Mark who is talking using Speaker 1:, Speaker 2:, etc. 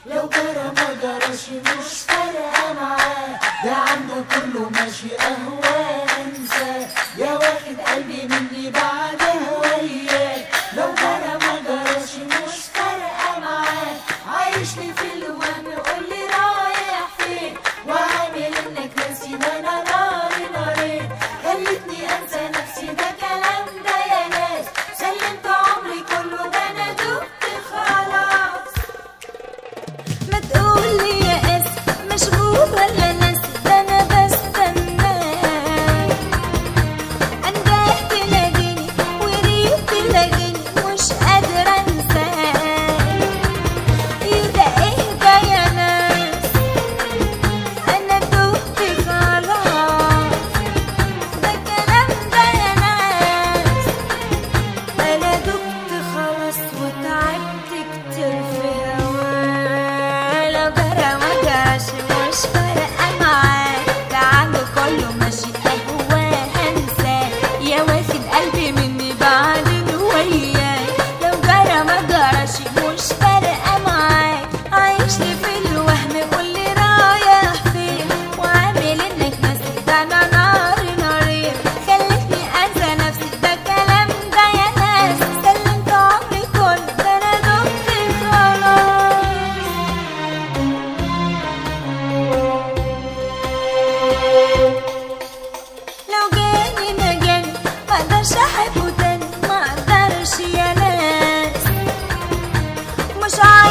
Speaker 1: لو جرى ما جراش مش فارقة معاه ده عنده كله ماشي أهواه انساه يا واخد قلبي مني بعد هواياه لو جرى ما جراش مش فارقة معاه عايش لي في الوهم قول لي رايح فين وعامل انك ناسي ده انا ناري نارين خلتني انسى نفسي ده كلام ده يا ناس سلمت عمري كله ده انا دبت خلاص
Speaker 2: ما تقولي يا اسف مشغول ولا ناس ده انا بستناك انده تلاقيني وريت تلاقيني مش قادرة انساك يبقى اهدى يا ناس انا دقت خلاص ده كلام ده يا ناس انا دقت خلاص وتعبت كتير في هواه لو جرى ما جاش مش فارقة معاه ده عنده كله ماشي اهواه هنساه يا واخد قلبي مني بعد وياه لو جرى ما جراش مش فارقة معاه عايش لي في الوهم قول لي رايح فين وعامل انك ناسي ده انا ناري ناري خلتني انسى نفسي ده كلام ده يا ناس سلمت عمري كله ده انا دمت خلاص لو جاني ما جاني ما اقدرش احبه تاني ما اقدرش يا ناس مش عارفة